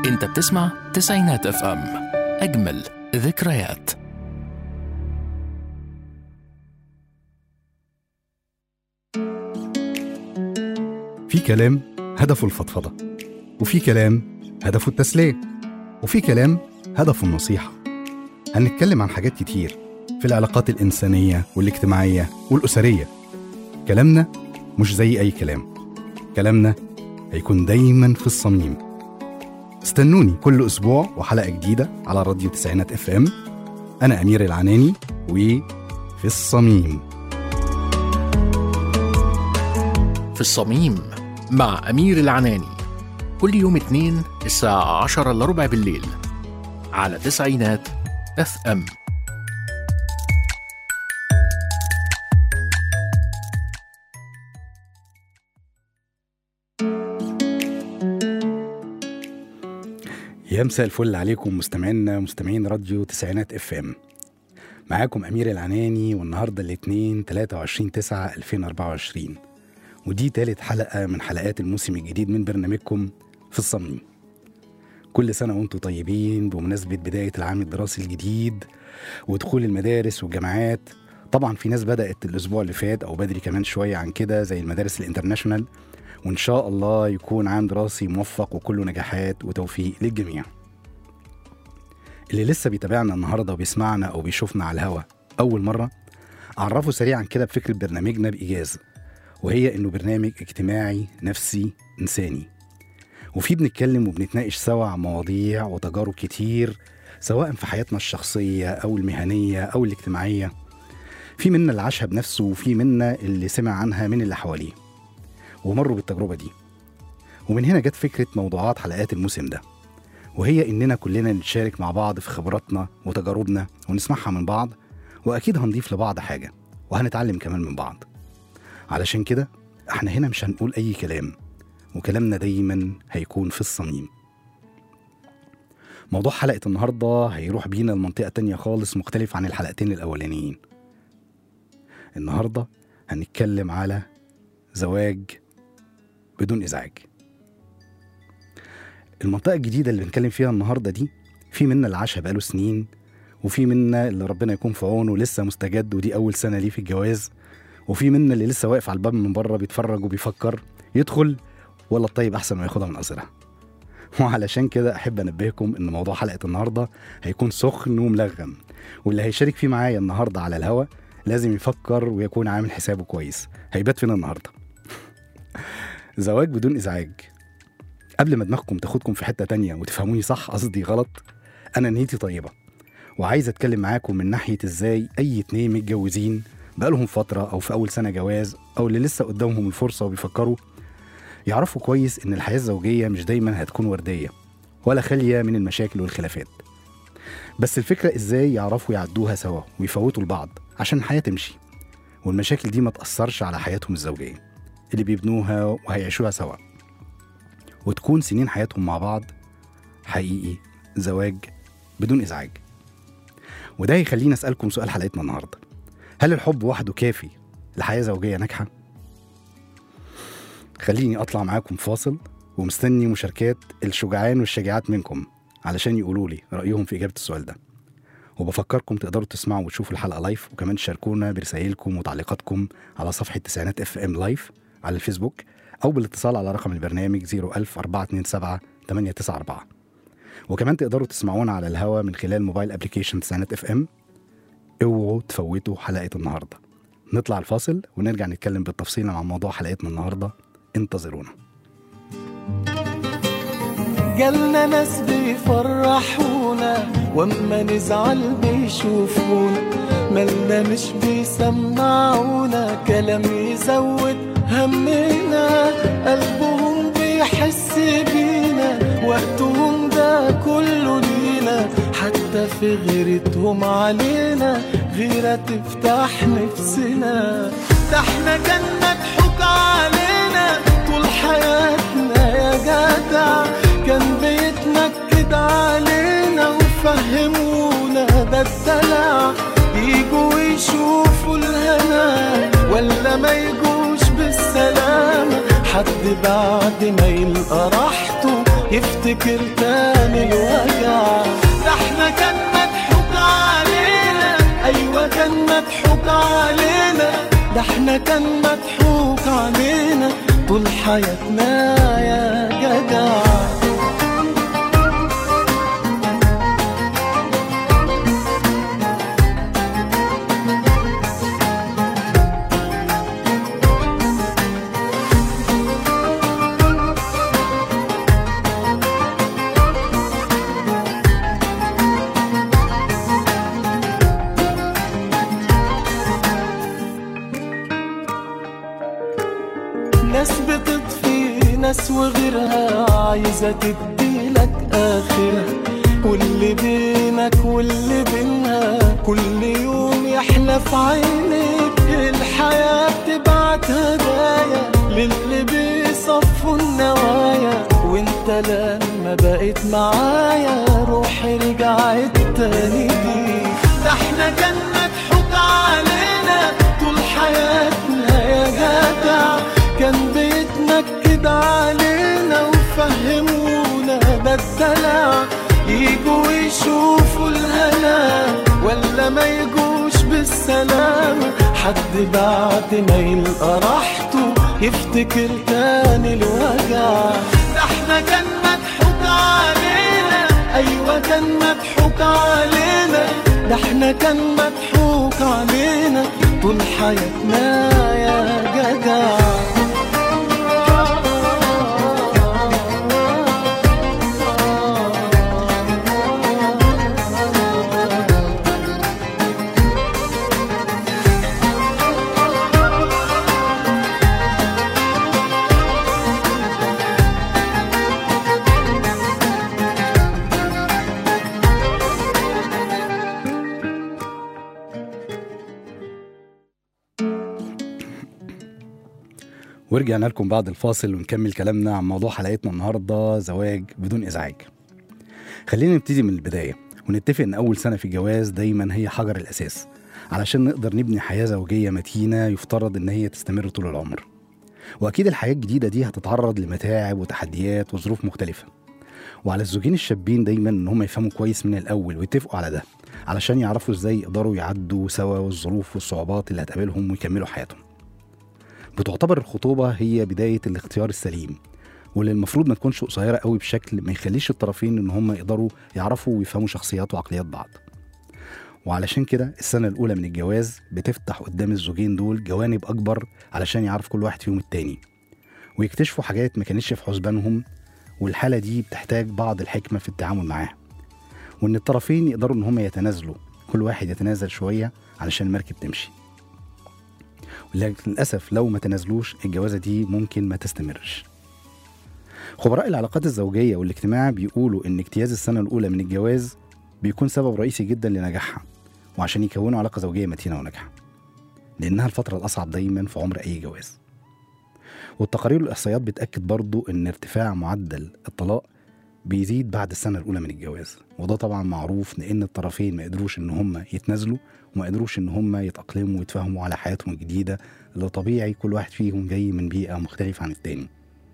انت بتسمع تسعينات اف ام اجمل ذكريات في كلام هدفه الفضفضة وفي كلام هدفه التسلية وفي كلام هدفه النصيحة هنتكلم عن حاجات كتير في العلاقات الإنسانية والاجتماعية والأسرية كلامنا مش زي أي كلام كلامنا هيكون دايما في الصميم استنوني كل أسبوع وحلقة جديدة على راديو تسعينات اف ام أنا أمير العناني وفي الصميم في الصميم مع أمير العناني كل يوم اثنين الساعة عشرة إلا ربع بالليل على تسعينات اف ام يا مساء الفل عليكم مستمعينا مستمعين راديو تسعينات اف ام معاكم امير العناني والنهارده الاثنين 23 9 2024 ودي تالت حلقه من حلقات الموسم الجديد من برنامجكم في الصميم كل سنه وانتم طيبين بمناسبه بدايه العام الدراسي الجديد ودخول المدارس والجامعات طبعا في ناس بدات الاسبوع اللي فات او بدري كمان شويه عن كده زي المدارس الانترناشونال وان شاء الله يكون عام دراسي موفق وكله نجاحات وتوفيق للجميع اللي لسه بيتابعنا النهارده وبيسمعنا او بيشوفنا على الهوا اول مره اعرفه سريعا كده بفكره برنامجنا بايجاز وهي انه برنامج اجتماعي نفسي انساني وفيه بنتكلم وبنتناقش سوا عن مواضيع وتجارب كتير سواء في حياتنا الشخصيه او المهنيه او الاجتماعيه في منا اللي عاشها بنفسه وفي منا اللي سمع عنها من اللي حواليه ومروا بالتجربة دي ومن هنا جت فكرة موضوعات حلقات الموسم ده وهي إننا كلنا نتشارك مع بعض في خبراتنا وتجاربنا ونسمعها من بعض وأكيد هنضيف لبعض حاجة وهنتعلم كمان من بعض علشان كده احنا هنا مش هنقول أي كلام وكلامنا دايما هيكون في الصميم موضوع حلقة النهاردة هيروح بينا لمنطقة تانية خالص مختلف عن الحلقتين الأولانيين النهاردة هنتكلم على زواج بدون ازعاج المنطقه الجديده اللي بنتكلم فيها النهارده دي في منا اللي عاشها بقاله سنين وفي منا اللي ربنا يكون في عونه لسه مستجد ودي اول سنه ليه في الجواز وفي منا اللي لسه واقف على الباب من بره بيتفرج وبيفكر يدخل ولا الطيب احسن ما ياخدها من قصرها وعلشان كده احب انبهكم ان موضوع حلقه النهارده هيكون سخن وملغم واللي هيشارك فيه معايا النهارده على الهوا لازم يفكر ويكون عامل حسابه كويس هيبات فين النهارده زواج بدون ازعاج قبل ما دماغكم تاخدكم في حته تانية وتفهموني صح قصدي غلط انا نيتي طيبه وعايز اتكلم معاكم من ناحيه ازاي اي اتنين متجوزين بقالهم فتره او في اول سنه جواز او اللي لسه قدامهم الفرصه وبيفكروا يعرفوا كويس ان الحياه الزوجيه مش دايما هتكون ورديه ولا خاليه من المشاكل والخلافات بس الفكره ازاي يعرفوا يعدوها سوا ويفوتوا لبعض عشان الحياه تمشي والمشاكل دي ما تاثرش على حياتهم الزوجيه اللي بيبنوها وهيعيشوها سوا وتكون سنين حياتهم مع بعض حقيقي زواج بدون ازعاج وده يخليني اسالكم سؤال حلقتنا النهارده هل الحب وحده كافي لحياه زوجيه ناجحه خليني اطلع معاكم فاصل ومستني مشاركات الشجعان والشجاعات منكم علشان يقولوا لي رايهم في اجابه السؤال ده وبفكركم تقدروا تسمعوا وتشوفوا الحلقه لايف وكمان تشاركونا برسائلكم وتعليقاتكم على صفحه تسعينات اف ام لايف على الفيسبوك او بالاتصال على رقم البرنامج 01000 427 894 وكمان تقدروا تسمعونا على الهوا من خلال موبايل ابلكيشن تسعينات اف ام اوعوا تفوتوا حلقه النهارده نطلع الفاصل ونرجع نتكلم بالتفصيل عن موضوع حلقتنا النهارده انتظرونا جالنا ناس بيفرحونا واما نزعل بيشوفونا مالنا مش بيسمعونا كلام يزود همنا قلبهم بيحس بينا وقتهم ده كله لينا حتى في غيرتهم علينا غيرة تفتح نفسنا ده احنا كان مضحوك علينا طول حياتنا يا جدع كان بيتنكد علينا وفهمونا ده الدلع يجوا يشوفوا الهنا ولا ما يجوش بالسلامة حد بعد ما يلقى راحته يفتكر تاني الوجع ده احنا كان مضحوك علينا ايوه كان مضحوك علينا ده احنا كان مضحوك علينا طول حياتنا يا جدع ناس بتطفي ناس وغيرها عايزة تديلك آخرها واللي بينك واللي بينها كل يوم يحلى في عينيك الحياة بتبعت هدايا للي بيصفوا النوايا وانت لما بقيت معايا روحي رجعت تاني ليك ده احنا كان مضحوك علينا طول حياتنا يا جدع كان بيتنكد علينا وفهمونا ده الدلع يجوا يشوفوا الهنا ولا ما يجوش بالسلامة حد بعد ما يلقى راحته يفتكر تاني الوجع ده احنا كان مضحوك علينا ايوه كان مضحوك علينا ده احنا كان مضحوك علينا طول حياتنا يا جدع ورجعنا لكم بعد الفاصل ونكمل كلامنا عن موضوع حلقتنا النهارده زواج بدون ازعاج. خلينا نبتدي من البدايه ونتفق ان اول سنه في الجواز دايما هي حجر الاساس علشان نقدر نبني حياه زوجيه متينه يفترض ان هي تستمر طول العمر. واكيد الحياه الجديده دي هتتعرض لمتاعب وتحديات وظروف مختلفه. وعلى الزوجين الشابين دايما ان هم يفهموا كويس من الاول ويتفقوا على ده علشان يعرفوا ازاي يقدروا يعدوا سوا والظروف والصعوبات اللي هتقابلهم ويكملوا حياتهم. بتعتبر الخطوبة هي بداية الاختيار السليم واللي المفروض ما تكونش قصيرة قوي بشكل ما يخليش الطرفين ان هم يقدروا يعرفوا ويفهموا شخصيات وعقليات بعض وعلشان كده السنة الأولى من الجواز بتفتح قدام الزوجين دول جوانب أكبر علشان يعرف كل واحد فيهم التاني ويكتشفوا حاجات ما كانتش في حسبانهم والحالة دي بتحتاج بعض الحكمة في التعامل معاها وإن الطرفين يقدروا إن هم يتنازلوا كل واحد يتنازل شوية علشان المركب تمشي لكن للأسف لو ما تنازلوش الجوازة دي ممكن ما تستمرش خبراء العلاقات الزوجية والاجتماع بيقولوا إن اجتياز السنة الأولى من الجواز بيكون سبب رئيسي جدا لنجاحها وعشان يكونوا علاقة زوجية متينة وناجحة لأنها الفترة الأصعب دايما في عمر أي جواز والتقارير والإحصائيات بتأكد برضو إن ارتفاع معدل الطلاق بيزيد بعد السنة الأولى من الجواز وده طبعا معروف لأن الطرفين ما قدروش إن هم يتنازلوا وما قدروش إن هم يتأقلموا ويتفاهموا على حياتهم الجديدة اللي طبيعي كل واحد فيهم جاي من بيئة مختلفة عن التاني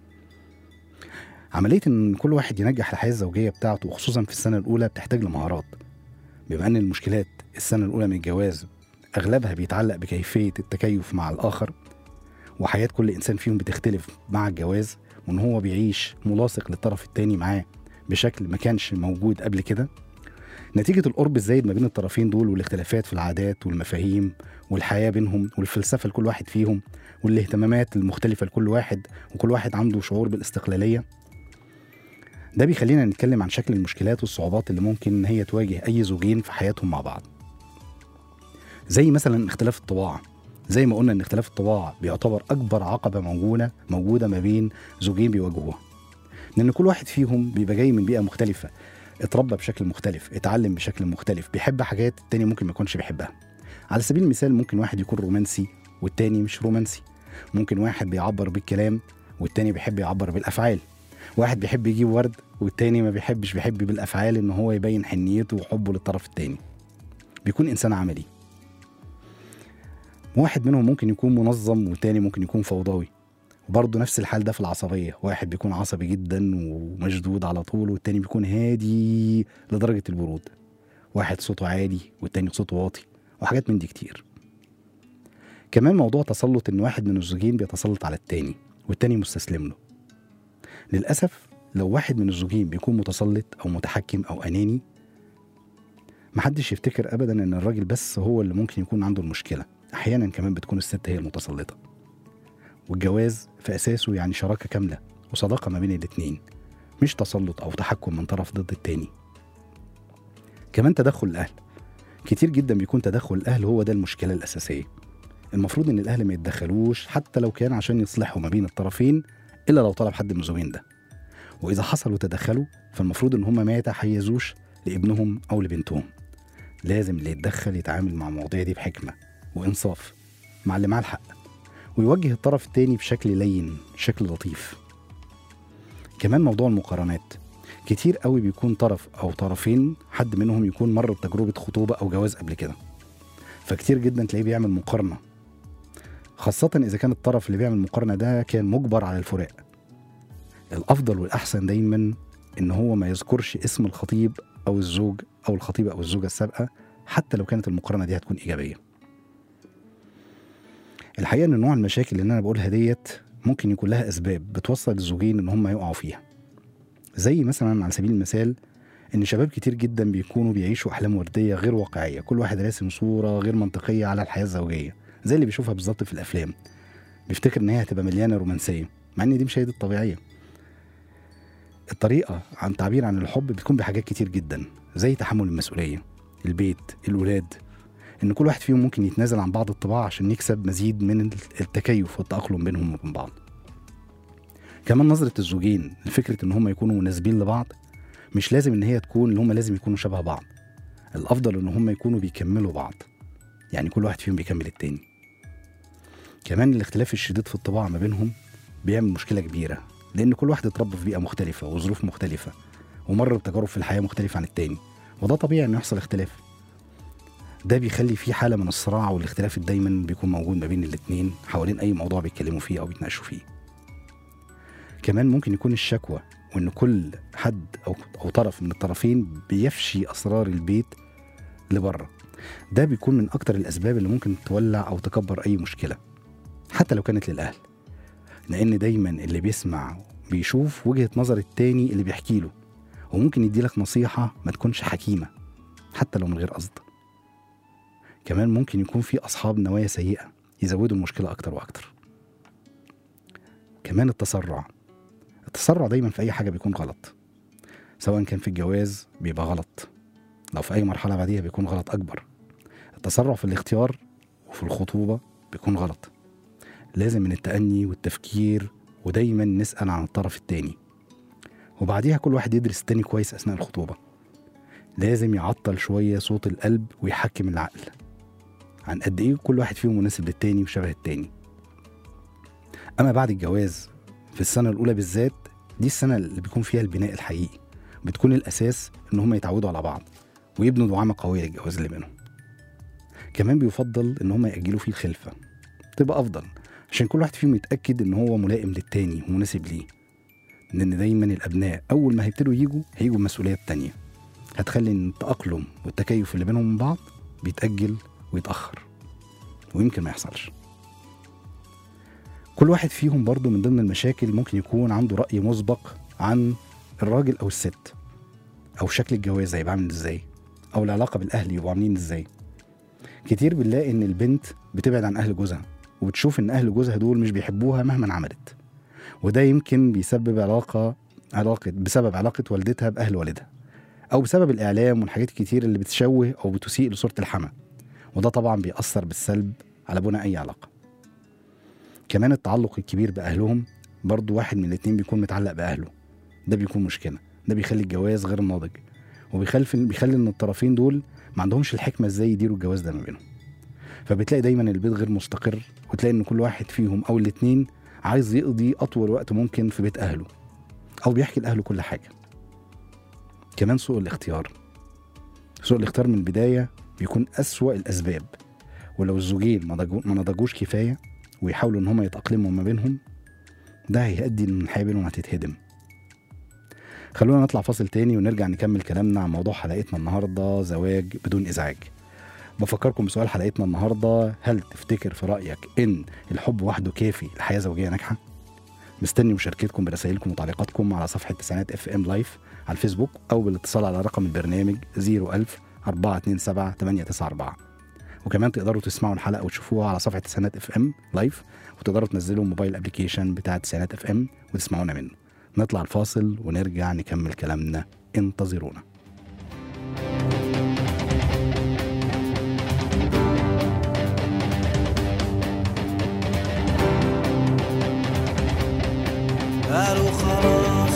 عملية إن كل واحد ينجح الحياة الزوجية بتاعته وخصوصا في السنة الأولى بتحتاج لمهارات بما أن المشكلات السنة الأولى من الجواز أغلبها بيتعلق بكيفية التكيف مع الآخر وحياة كل إنسان فيهم بتختلف مع الجواز وإن هو بيعيش ملاصق للطرف التاني معاه بشكل ما كانش موجود قبل كده نتيجة القرب الزايد ما بين الطرفين دول والاختلافات في العادات والمفاهيم والحياة بينهم والفلسفة لكل واحد فيهم والاهتمامات المختلفة لكل واحد وكل واحد عنده شعور بالاستقلالية ده بيخلينا نتكلم عن شكل المشكلات والصعوبات اللي ممكن ان هي تواجه اي زوجين في حياتهم مع بعض زي مثلا اختلاف الطباع زي ما قلنا ان اختلاف الطباع بيعتبر اكبر عقبه موجوده موجوده ما بين زوجين بيواجهوها لان كل واحد فيهم بيبقى جاي من بيئه مختلفه اتربى بشكل مختلف اتعلم بشكل مختلف بيحب حاجات التاني ممكن ما يكونش بيحبها على سبيل المثال ممكن واحد يكون رومانسي والتاني مش رومانسي ممكن واحد بيعبر بالكلام والتاني بيحب يعبر بالافعال واحد بيحب يجيب ورد والتاني ما بيحبش بيحب بالافعال ان هو يبين حنيته وحبه للطرف التاني بيكون انسان عملي واحد منهم ممكن يكون منظم والتاني ممكن يكون فوضوي برضه نفس الحال ده في العصبيه واحد بيكون عصبي جدا ومشدود على طول والتاني بيكون هادي لدرجه البرود واحد صوته عالي والتاني صوته واطي وحاجات من دي كتير كمان موضوع تسلط ان واحد من الزوجين بيتسلط على التاني والتاني مستسلم له للاسف لو واحد من الزوجين بيكون متسلط او متحكم او اناني محدش يفتكر ابدا ان الراجل بس هو اللي ممكن يكون عنده المشكله احيانا كمان بتكون الست هي المتسلطه والجواز في اساسه يعني شراكه كامله وصداقه ما بين الاتنين مش تسلط او تحكم من طرف ضد التاني كمان تدخل الاهل كتير جدا بيكون تدخل الاهل هو ده المشكله الاساسيه المفروض ان الاهل ما يتدخلوش حتى لو كان عشان يصلحوا ما بين الطرفين الا لو طلب حد من الزوجين ده واذا حصل وتدخلوا فالمفروض ان هم ما يتحيزوش لابنهم او لبنتهم لازم اللي يتدخل يتعامل مع المواضيع دي بحكمه وانصاف مع اللي معاه الحق ويوجه الطرف التاني بشكل لين شكل لطيف كمان موضوع المقارنات كتير قوي بيكون طرف او طرفين حد منهم يكون مر بتجربه خطوبه او جواز قبل كده فكتير جدا تلاقيه بيعمل مقارنه خاصة إذا كان الطرف اللي بيعمل المقارنة ده كان مجبر على الفراق. الأفضل والأحسن دايما إن هو ما يذكرش اسم الخطيب أو الزوج أو الخطيبة أو الزوجة السابقة حتى لو كانت المقارنة دي هتكون إيجابية. الحقيقة إن نوع المشاكل اللي أنا بقولها ديت ممكن يكون لها أسباب بتوصل الزوجين إن هم يقعوا فيها. زي مثلا على سبيل المثال إن شباب كتير جدا بيكونوا بيعيشوا أحلام وردية غير واقعية، كل واحد راسم صورة غير منطقية على الحياة الزوجية. زي اللي بيشوفها بالظبط في الافلام بيفتكر ان هي هتبقى مليانه رومانسيه مع ان دي مش هي دي الطبيعيه الطريقه عن تعبير عن الحب بتكون بحاجات كتير جدا زي تحمل المسؤوليه البيت الولاد ان كل واحد فيهم ممكن يتنازل عن بعض الطباع عشان يكسب مزيد من التكيف والتاقلم بينهم وبين بعض كمان نظره الزوجين لفكره ان هم يكونوا مناسبين لبعض مش لازم ان هي تكون ان هم لازم يكونوا شبه بعض الافضل ان هم يكونوا بيكملوا بعض يعني كل واحد فيهم بيكمل التاني كمان الاختلاف الشديد في الطباع ما بينهم بيعمل مشكلة كبيرة لأن كل واحد اتربى في بيئة مختلفة وظروف مختلفة ومر بتجارب في الحياة مختلفة عن التاني وده طبيعي إنه يحصل اختلاف ده بيخلي في حالة من الصراع والاختلاف دايما بيكون موجود ما بين الاتنين حوالين أي موضوع بيتكلموا فيه أو بيتناقشوا فيه كمان ممكن يكون الشكوى وإن كل حد أو, أو طرف من الطرفين بيفشي أسرار البيت لبره ده بيكون من أكتر الأسباب اللي ممكن تولع أو تكبر أي مشكلة حتى لو كانت للأهل لأن دايما اللي بيسمع بيشوف وجهة نظر التاني اللي بيحكي له وممكن يديلك نصيحة ما تكونش حكيمة حتى لو من غير قصد كمان ممكن يكون في أصحاب نوايا سيئة يزودوا المشكلة أكتر وأكتر كمان التسرع التسرع دايما في أي حاجة بيكون غلط سواء كان في الجواز بيبقى غلط لو في أي مرحلة بعديها بيكون غلط أكبر التسرع في الاختيار وفي الخطوبة بيكون غلط لازم من التأني والتفكير ودايما نسأل عن الطرف التاني وبعديها كل واحد يدرس التاني كويس أثناء الخطوبة لازم يعطل شوية صوت القلب ويحكم العقل عن قد إيه كل واحد فيهم مناسب للتاني وشبه التاني أما بعد الجواز في السنة الأولى بالذات دي السنة اللي بيكون فيها البناء الحقيقي بتكون الأساس إن هم يتعودوا على بعض ويبنوا دعامة قوية للجواز اللي بينهم كمان بيفضل إن هم يأجلوا فيه الخلفة تبقى أفضل عشان كل واحد فيهم يتأكد إن هو ملائم للتاني ومناسب ليه لأن دايما الأبناء أول ما هيبتدوا يجوا هيجوا بمسؤوليات تانية هتخلي إن التأقلم والتكيف اللي بينهم من بعض بيتأجل ويتأخر ويمكن ما يحصلش كل واحد فيهم برضه من ضمن المشاكل ممكن يكون عنده رأي مسبق عن الراجل أو الست أو شكل الجواز هيبقى عامل إزاي أو العلاقة بالأهل يبقوا عاملين إزاي كتير بنلاقي إن البنت بتبعد عن أهل جوزها وبتشوف إن أهل جوزها دول مش بيحبوها مهما عملت وده يمكن بيسبب علاقة علاقة بسبب علاقة والدتها بأهل والدها أو بسبب الإعلام والحاجات الكتير اللي بتشوه أو بتسيء لصورة الحما وده طبعا بيأثر بالسلب على بناء أي علاقة كمان التعلق الكبير بأهلهم برضو واحد من الاتنين بيكون متعلق بأهله ده بيكون مشكلة ده بيخلي الجواز غير ناضج وبيخلي بيخلي ان الطرفين دول ما عندهمش الحكمة ازاي يديروا الجواز ده ما بينهم فبتلاقي دايما البيت غير مستقر وتلاقي ان كل واحد فيهم او الاتنين عايز يقضي اطول وقت ممكن في بيت اهله او بيحكي لاهله كل حاجه كمان سوء الاختيار سوء الاختيار من البدايه بيكون اسوا الاسباب ولو الزوجين ما نضجو- ما نضجوش كفايه ويحاولوا ان هم يتاقلموا ما بينهم ده هيؤدي ان الحياه بينهم هتتهدم خلونا نطلع فاصل تاني ونرجع نكمل كلامنا عن موضوع حلقتنا النهارده زواج بدون ازعاج بفكركم بسؤال حلقتنا النهارده هل تفتكر في رايك ان الحب وحده كافي لحياه زوجيه ناجحه مستني مشاركتكم برسائلكم وتعليقاتكم على صفحه تسعينات اف ام لايف على الفيسبوك او بالاتصال على رقم البرنامج 01000 427 894 وكمان تقدروا تسمعوا الحلقه وتشوفوها على صفحه تسعينات اف ام لايف وتقدروا تنزلوا موبايل ابلكيشن بتاع تسعينات اف ام وتسمعونا منه نطلع الفاصل ونرجع نكمل كلامنا انتظرونا قالوا خلاص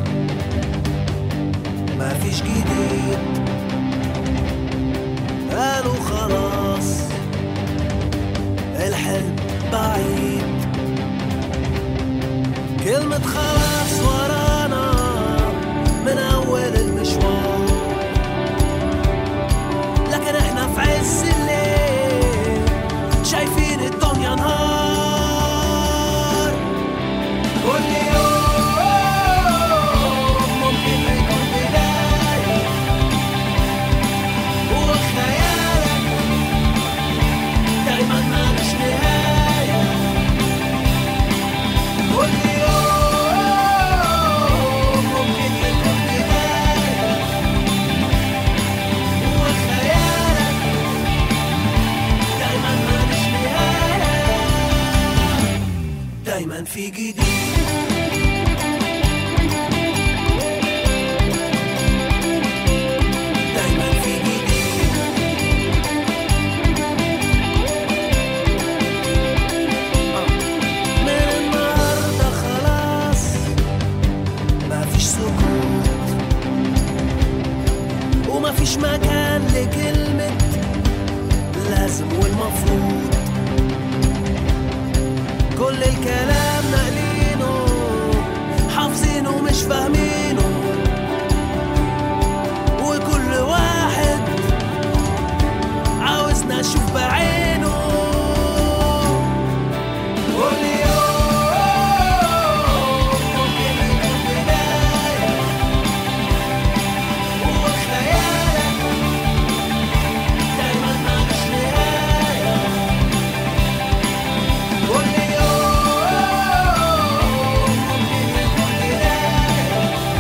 ما فيش جديد قالوا خلاص الحلم بعيد كلمة خلاص ورانا من أول المشوار لكن احنا في عز الليل شايفين الدنيا نهار كل يوم ممكن يكون بداية وخيالك دايما مالوش نهاية كل يوم ممكن يكون بداية وخيالك دايما مالوش نهاية دايما في جديد دايما في جديد من النهارده خلاص مفيش سكوت ومفيش مكان لكلمة لازم والمفروض كل الكلام ناقلينه حافظينه مش فاهمينه وكل واحد عاوزنا نشوف بعينه كل يوم ممكن يكون بداية وخيالك دايما مالوش نهاية كل يوم ممكن يكون بداية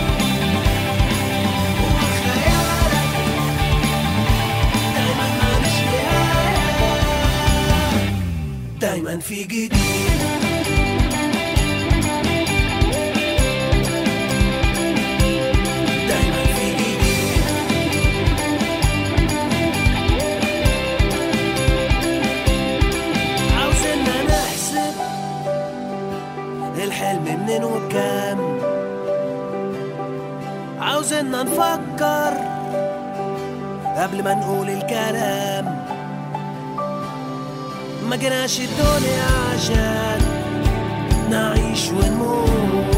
وخيالك دايما مالوش نهاية دايما في جديد دايما في جديد عاوزنا نحسب الحلم منين وبكام عاوزنا نفكر قبل ما نقول الكلام ما جيناش الدنيا عشان نعيش ونموت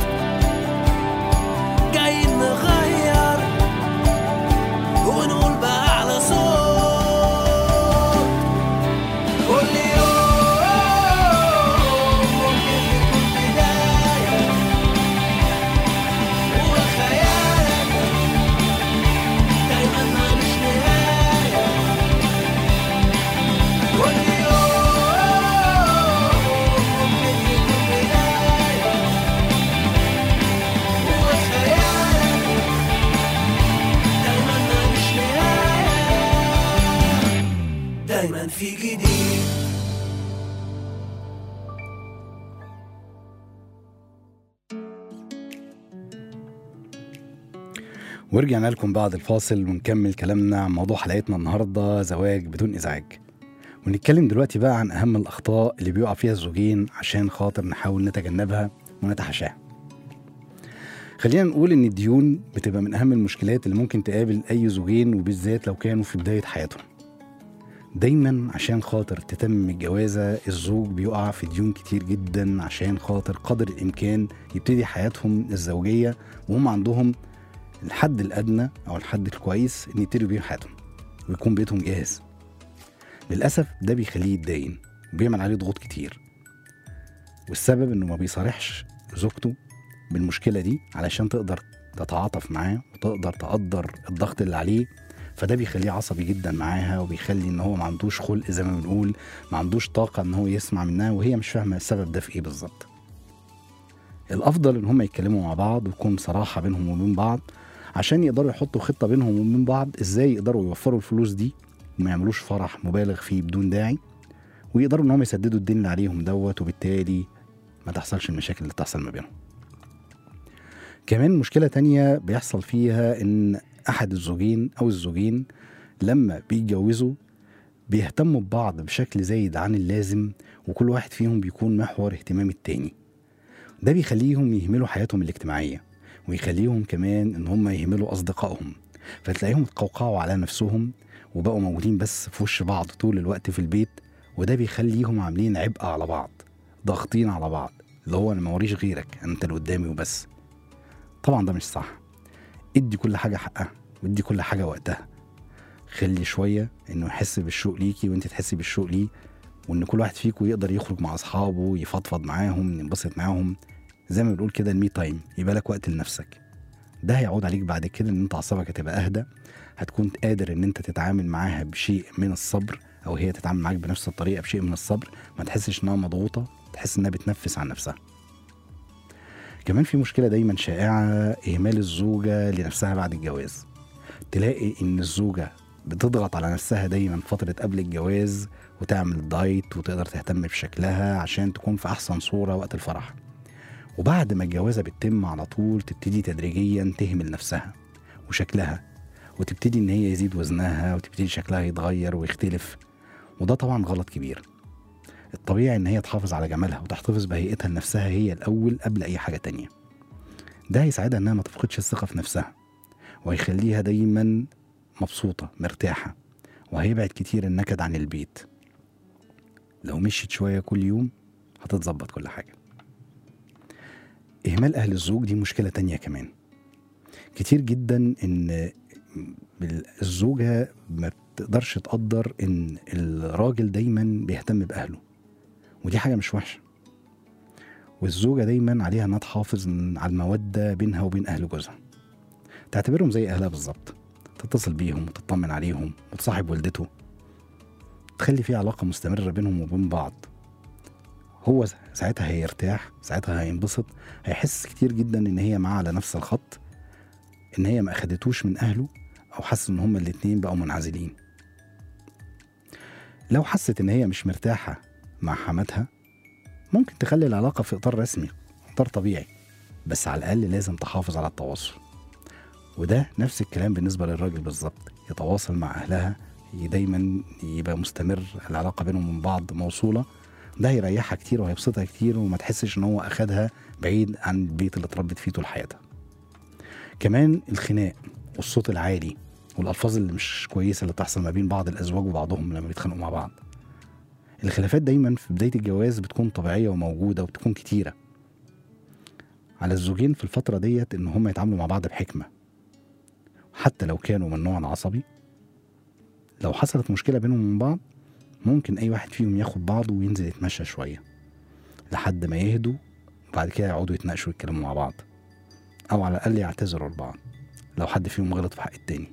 جايين نغير ونقول بأعلى صوت كل يوم ممكن يكون بداية وخيالك دايما مالوش نهاية كل يوم ممكن يكون بداية وخيالك دايما مالوش نهاية دايما في جديد ورجعنا لكم بعد الفاصل ونكمل كلامنا عن موضوع حلقتنا النهارده زواج بدون ازعاج ونتكلم دلوقتي بقى عن اهم الاخطاء اللي بيقع فيها الزوجين عشان خاطر نحاول نتجنبها ونتحاشاها خلينا نقول ان الديون بتبقى من اهم المشكلات اللي ممكن تقابل اي زوجين وبالذات لو كانوا في بدايه حياتهم دايما عشان خاطر تتم الجوازة الزوج بيقع في ديون كتير جدا عشان خاطر قدر الإمكان يبتدي حياتهم الزوجية وهم عندهم الحد الأدنى أو الحد الكويس إن يبتدوا بيه حياتهم ويكون بيتهم جاهز للأسف ده بيخليه يتداين وبيعمل عليه ضغوط كتير والسبب انه ما بيصارحش زوجته بالمشكله دي علشان تقدر تتعاطف معاه وتقدر تقدر الضغط اللي عليه فده بيخليه عصبي جدا معاها وبيخلي ان هو ما عندوش خلق زي ما بنقول ما عندوش طاقه ان هو يسمع منها وهي مش فاهمه السبب ده في ايه بالظبط الافضل ان هم يتكلموا مع بعض ويكون صراحه بينهم وبين بعض عشان يقدروا يحطوا خطه بينهم وبين بعض ازاي يقدروا يوفروا الفلوس دي وما يعملوش فرح مبالغ فيه بدون داعي ويقدروا ان هم يسددوا الدين اللي عليهم دوت وبالتالي ما تحصلش المشاكل اللي تحصل ما بينهم كمان مشكلة تانية بيحصل فيها إن أحد الزوجين أو الزوجين لما بيتجوزوا بيهتموا ببعض بشكل زايد عن اللازم وكل واحد فيهم بيكون محور اهتمام التاني ده بيخليهم يهملوا حياتهم الاجتماعية ويخليهم كمان إن هم يهملوا أصدقائهم فتلاقيهم اتقوقعوا على نفسهم وبقوا موجودين بس في وش بعض طول الوقت في البيت وده بيخليهم عاملين عبء على بعض ضاغطين على بعض اللي هو انا موريش غيرك انت اللي قدامي وبس طبعا ده مش صح ادي كل حاجه حقها وادي كل حاجه وقتها خلي شويه انه يحس بالشوق ليكي وانت تحسي بالشوق ليه وان كل واحد فيكم يقدر يخرج مع اصحابه يفضفض معاهم ينبسط معاهم زي ما بنقول كده المي تايم يبقى لك وقت لنفسك ده هيعود عليك بعد كده ان انت اعصابك هتبقى اهدى هتكون قادر ان انت تتعامل معاها بشيء من الصبر او هي تتعامل معاك بنفس الطريقه بشيء من الصبر ما تحسش انها مضغوطه تحس انها بتنفس عن نفسها كمان في مشكله دايما شائعه اهمال الزوجه لنفسها بعد الجواز تلاقي ان الزوجه بتضغط على نفسها دايما فتره قبل الجواز وتعمل دايت وتقدر تهتم بشكلها عشان تكون في احسن صوره وقت الفرح وبعد ما الجوازه بتتم على طول تبتدي تدريجيا تهمل نفسها وشكلها وتبتدي ان هي يزيد وزنها وتبتدي شكلها يتغير ويختلف وده طبعا غلط كبير الطبيعي ان هي تحافظ على جمالها وتحتفظ بهيئتها لنفسها هي الاول قبل اي حاجه تانية ده هيساعدها انها ما تفقدش الثقه في نفسها وهيخليها دايما مبسوطه مرتاحه وهيبعد كتير النكد عن البيت لو مشيت شويه كل يوم هتتظبط كل حاجه اهمال اهل الزوج دي مشكله تانية كمان كتير جدا ان الزوجه ما بتقدرش تقدر ان الراجل دايما بيهتم باهله ودي حاجه مش وحشه والزوجه دايما عليها انها تحافظ على الموده بينها وبين اهل جوزها تعتبرهم زي اهلها بالظبط تتصل بيهم وتطمن عليهم وتصاحب والدته تخلي في علاقه مستمره بينهم وبين بعض هو ساعتها هيرتاح ساعتها هينبسط هيحس كتير جدا ان هي معاه على نفس الخط ان هي ما اخدتوش من اهله او حس ان هما الاتنين بقوا منعزلين لو حست ان هي مش مرتاحه مع حماتها ممكن تخلي العلاقه في اطار رسمي اطار طبيعي بس على الاقل لازم تحافظ على التواصل وده نفس الكلام بالنسبه للراجل بالظبط يتواصل مع اهلها دايما يبقى مستمر العلاقه بينهم من بعض موصوله ده هيريحها كتير وهيبسطها كتير وما تحسش ان هو اخدها بعيد عن البيت اللي اتربت فيه طول حياتها كمان الخناق والصوت العالي والالفاظ اللي مش كويسه اللي بتحصل ما بين بعض الازواج وبعضهم لما بيتخانقوا مع بعض الخلافات دايما في بدايه الجواز بتكون طبيعيه وموجوده وبتكون كتيره على الزوجين في الفتره ديت ان هم يتعاملوا مع بعض بحكمه حتى لو كانوا من نوع عصبي لو حصلت مشكله بينهم وبين بعض ممكن اي واحد فيهم ياخد بعضه وينزل يتمشى شويه لحد ما يهدوا وبعد كده يقعدوا يتناقشوا ويتكلموا مع بعض او على الاقل يعتذروا لبعض لو حد فيهم غلط في حق التاني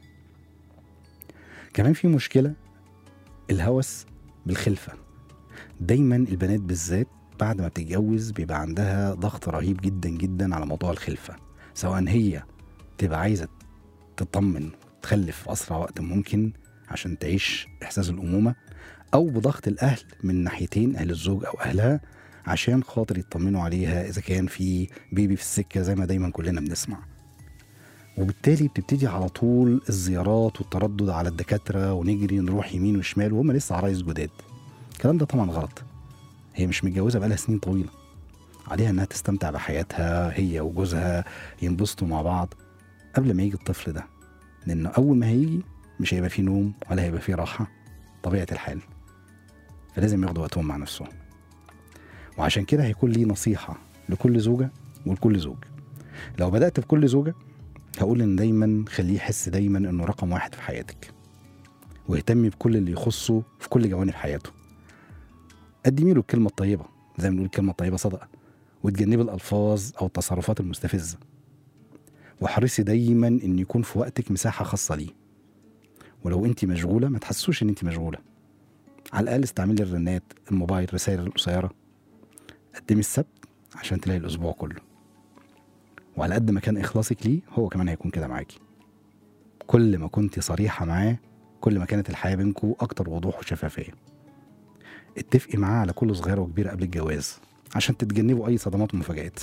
كمان في مشكله الهوس بالخلفه دايما البنات بالذات بعد ما بتتجوز بيبقى عندها ضغط رهيب جدا جدا على موضوع الخلفه سواء هي تبقى عايزه تطمن تخلف في اسرع وقت ممكن عشان تعيش احساس الامومه او بضغط الاهل من ناحيتين اهل الزوج او اهلها عشان خاطر يطمنوا عليها اذا كان في بيبي في السكه زي ما دايما كلنا بنسمع وبالتالي بتبتدي على طول الزيارات والتردد على الدكاتره ونجري نروح يمين وشمال وهم لسه عرايس جداد الكلام ده طبعا غلط هي مش متجوزه بقالها سنين طويله عليها انها تستمتع بحياتها هي وجوزها ينبسطوا مع بعض قبل ما يجي الطفل ده لانه اول ما هيجي مش هيبقى فيه نوم ولا هيبقى فيه راحه طبيعه الحال فلازم ياخدوا وقتهم مع نفسهم وعشان كده هيكون لي نصيحه لكل زوجه ولكل زوج لو بدات بكل زوجه هقول ان دايما خليه يحس دايما انه رقم واحد في حياتك واهتمي بكل اللي يخصه في كل جوانب حياته قدمي له الكلمه الطيبه زي ما بنقول الكلمة الطيبة صدقة وتجنبي الألفاظ أو التصرفات المستفزة واحرصي دايما إن يكون في وقتك مساحة خاصة ليه ولو أنت مشغولة ما تحسوش إن أنت مشغولة على الأقل استعملي الرنات الموبايل رسائل القصيرة قدمي السبت عشان تلاقي الأسبوع كله وعلى قد ما كان إخلاصك ليه هو كمان هيكون كده معاكي كل ما كنت صريحة معاه كل ما كانت الحياة بينكم أكتر وضوح وشفافية اتفقي معاه على كل صغيرة وكبيرة قبل الجواز عشان تتجنبوا أي صدمات ومفاجآت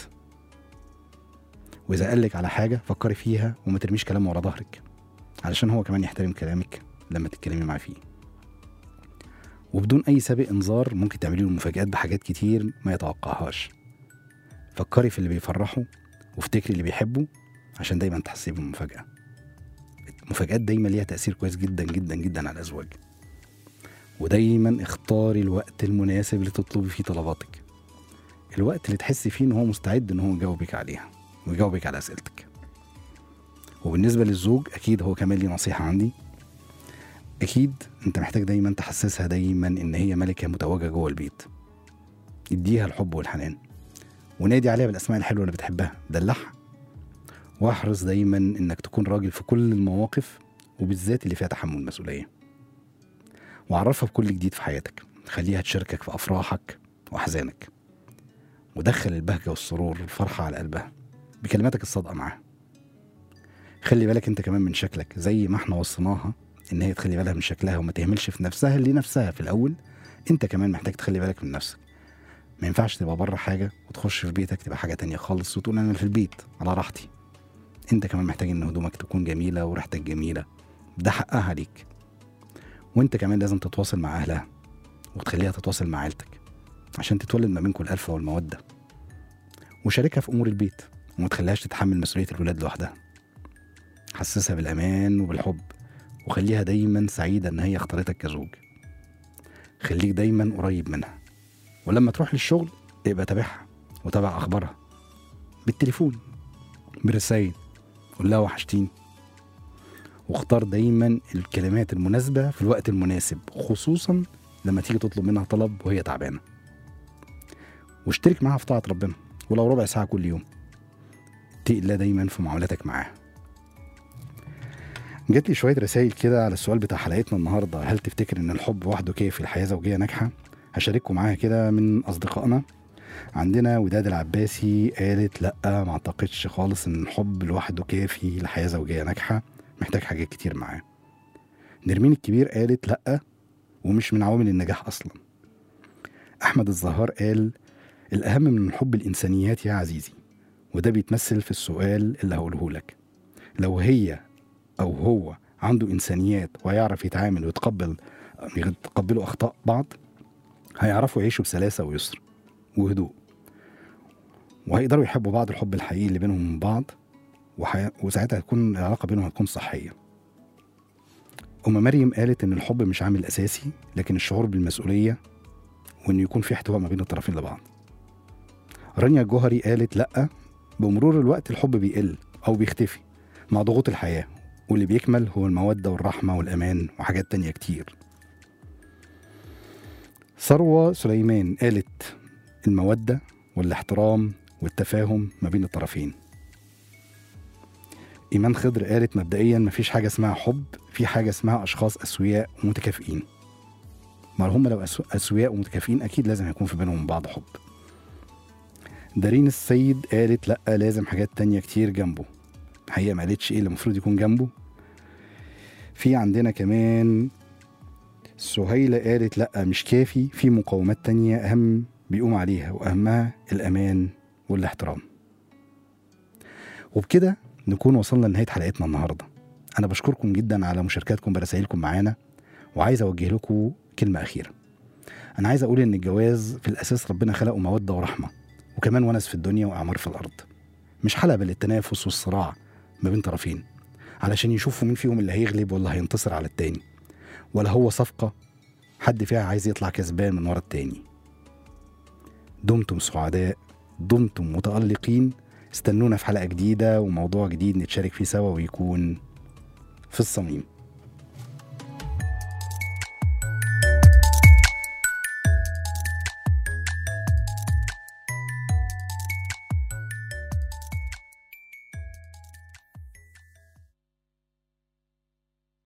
وإذا قالك على حاجة فكري فيها وما ترميش كلام ورا ظهرك علشان هو كمان يحترم كلامك لما تتكلمي معاه فيه وبدون أي سابق إنذار ممكن تعملي له مفاجآت بحاجات كتير ما يتوقعهاش فكري في اللي بيفرحه وافتكري اللي بيحبه عشان دايما تحسي بالمفاجأة المفاجآت دايما ليها تأثير كويس جدا جدا جدا على الأزواج ودايما اختاري الوقت المناسب اللي تطلبي فيه طلباتك الوقت اللي تحسي فيه ان هو مستعد ان هو يجاوبك عليها ويجاوبك على اسئلتك وبالنسبة للزوج أكيد هو كمان ليه نصيحة عندي أكيد أنت محتاج دايما تحسسها دايما إن هي ملكة متوجة جوه البيت اديها الحب والحنان ونادي عليها بالأسماء الحلوة اللي بتحبها دلعها واحرص دايما إنك تكون راجل في كل المواقف وبالذات اللي فيها تحمل مسؤولية وعرفها بكل جديد في حياتك خليها تشاركك في أفراحك وأحزانك ودخل البهجة والسرور والفرحة على قلبها بكلماتك الصادقة معاها خلي بالك انت كمان من شكلك زي ما احنا وصيناها ان هي تخلي بالها من شكلها وما تهملش في نفسها لنفسها في الاول انت كمان محتاج تخلي بالك من نفسك ما ينفعش تبقى بره حاجه وتخش في بيتك تبقى حاجه تانية خالص وتقول انا في البيت على راحتي انت كمان محتاج ان هدومك تكون جميله وريحتك جميله ده حقها عليك وانت كمان لازم تتواصل مع اهلها وتخليها تتواصل مع عيلتك عشان تتولد ما بينكم الألفة والمودة وشاركها في أمور البيت وما تخليهاش تتحمل مسؤولية الولاد لوحدها حسسها بالأمان وبالحب وخليها دايما سعيدة إن هي اختارتك كزوج خليك دايما قريب منها ولما تروح للشغل ابقى تابعها وتابع أخبارها بالتليفون برسايل قول لها وحشتيني واختار دايما الكلمات المناسبة في الوقت المناسب خصوصا لما تيجي تطلب منها طلب وهي تعبانة واشترك معاها في طاعة ربنا ولو ربع ساعة كل يوم اتقي الله دايما في معاملاتك معاه جات لي شوية رسائل كده على السؤال بتاع حلقتنا النهاردة هل تفتكر إن الحب وحده كافي الحياة زوجية ناجحة؟ هشارككم معاها كده من أصدقائنا عندنا وداد العباسي قالت لأ ما أعتقدش خالص إن الحب لوحده كافي لحياة زوجية ناجحة محتاج حاجات كتير معاه نرمين الكبير قالت لأ ومش من عوامل النجاح أصلا أحمد الزهار قال الأهم من الحب الإنسانيات يا عزيزي وده بيتمثل في السؤال اللي هقوله لك لو هي أو هو عنده إنسانيات ويعرف يتعامل ويتقبل يتقبلوا أخطاء بعض هيعرفوا يعيشوا بسلاسة ويسر وهدوء وهيقدروا يحبوا بعض الحب الحقيقي اللي بينهم من بعض وحي... وساعتها هتكون العلاقة بينهم هتكون صحية أم مريم قالت إن الحب مش عامل أساسي لكن الشعور بالمسؤولية وإن يكون في احتواء ما بين الطرفين لبعض رانيا الجوهري قالت لأ بمرور الوقت الحب بيقل أو بيختفي مع ضغوط الحياة واللي بيكمل هو المودة والرحمة والأمان وحاجات تانية كتير ثروة سليمان قالت المودة والاحترام والتفاهم ما بين الطرفين إيمان خضر قالت مبدئيا مفيش حاجة اسمها حب في حاجة اسمها أشخاص أسوياء ومتكافئين ما هم لو أسو- أسوياء ومتكافئين أكيد لازم هيكون في بينهم بعض حب دارين السيد قالت لأ لازم حاجات تانية كتير جنبه هي ما قالتش ايه اللي المفروض يكون جنبه في عندنا كمان سهيلة قالت لأ مش كافي في مقومات تانية أهم بيقوم عليها وأهمها الأمان والاحترام وبكده نكون وصلنا لنهاية حلقتنا النهاردة أنا بشكركم جدا على مشاركاتكم برسائلكم معانا وعايز أوجه لكم كلمة أخيرة أنا عايز أقول إن الجواز في الأساس ربنا خلقه مودة ورحمة وكمان ونس في الدنيا وأعمار في الأرض مش حلبة للتنافس والصراع ما بين طرفين علشان يشوفوا مين فيهم اللي هيغلب ولا هينتصر على التاني ولا هو صفقة حد فيها عايز يطلع كسبان من ورا التاني دمتم سعداء دمتم متألقين استنونا في حلقة جديدة وموضوع جديد نتشارك فيه سوا ويكون في الصميم